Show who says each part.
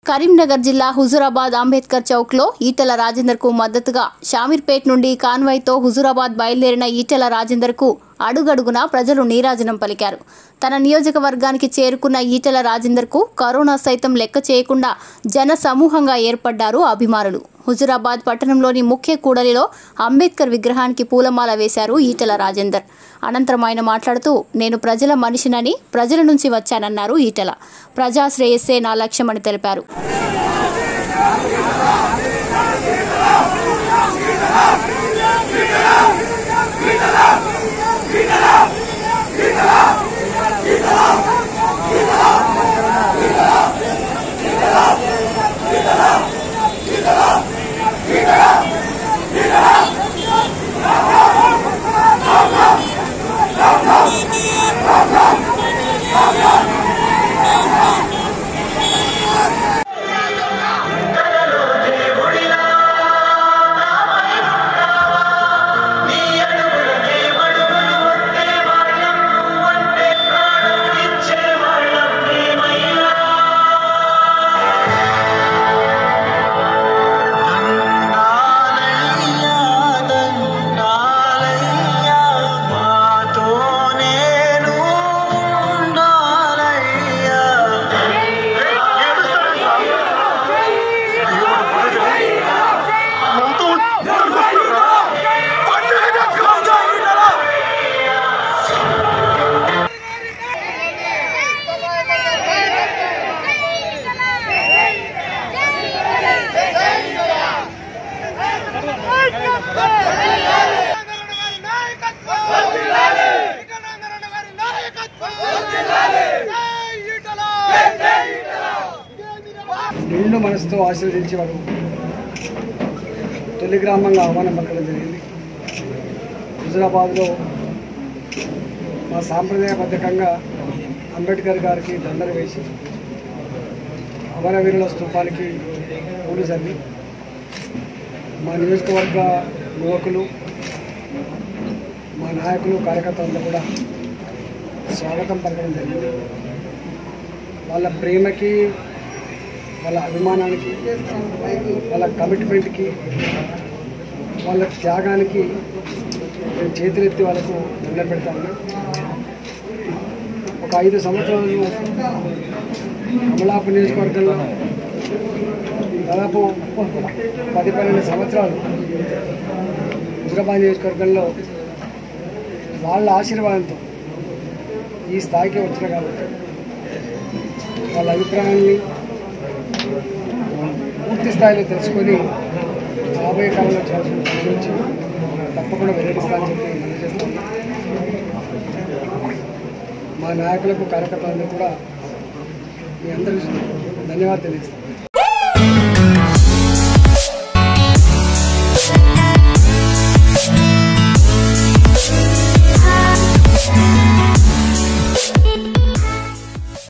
Speaker 1: కరీంనగర్ జిల్లా హుజూరాబాద్ అంబేద్కర్ చౌక్లో ఈటెల రాజేందర్కు మద్దతుగా షామీర్పేట్ నుండి కాన్వాయ్తో హుజూరాబాద్ బయలుదేరిన ఈటెల రాజేందర్కు అడుగడుగునా ప్రజలు నీరాజనం పలికారు తన నియోజకవర్గానికి చేరుకున్న ఈటెల రాజేందర్కు కరోనా సైతం లెక్క చేయకుండా జన సమూహంగా ఏర్పడ్డారు అభిమానులు హుజూరాబాద్ పట్టణంలోని ముఖ్య కూడలిలో అంబేద్కర్ విగ్రహానికి పూలమాల వేశారు ఈటెల రాజేందర్ అనంతరం ఆయన మాట్లాడుతూ నేను ప్రజల మనిషినని ప్రజల నుంచి వచ్చానన్నారు ఈటెల ప్రజా శ్రేయస్సే నా లక్ష్యమని తెలిపారు
Speaker 2: దండాలయ్యా దండాలయ్యా మాతో నేను ఉండాలయ్యా
Speaker 3: నిండు మనసుతో ఆశీర్వదించేవాడు తొలి గ్రామంగా ఆహ్వానం పలకడం జరిగింది హుజురాబాద్లో మా సాంప్రదాయబద్ధకంగా అంబేద్కర్ గారికి దండలు వేసి అమరవీరుల స్తూపానికి పూలు చల్లి మా నియోజకవర్గ యువకులు మా నాయకులు కార్యకర్తలంతా కూడా స్వాగతం పలకడం జరిగింది వాళ్ళ ప్రేమకి వాళ్ళ అభిమానానికి వాళ్ళ కమిట్మెంట్కి వాళ్ళ త్యాగానికి నేను చేతులెత్తి వాళ్ళకు దండం పెడతాను ఒక ఐదు సంవత్సరాలు కమలాపు నియోజకవర్గంలో దాదాపు పది పన్నెండు సంవత్సరాలు హుజరాబాద్ నియోజకవర్గంలో వాళ్ళ ఆశీర్వాదంతో ఈ స్థాయికి వచ్చిన కాబట్టి వాళ్ళ అభిప్రాయాన్ని పూర్తి స్థాయిలో తెలుసుకొని రాబోయే కాలంలో చేయాల్సిన పని గురించి తప్పకుండా వెల్లడిస్తానని చెప్పి మనం చేస్తాం మా నాయకులకు కార్యకర్తలందరూ కూడా మీ అందరూ ధన్యవాదాలు తెలియజేస్తాను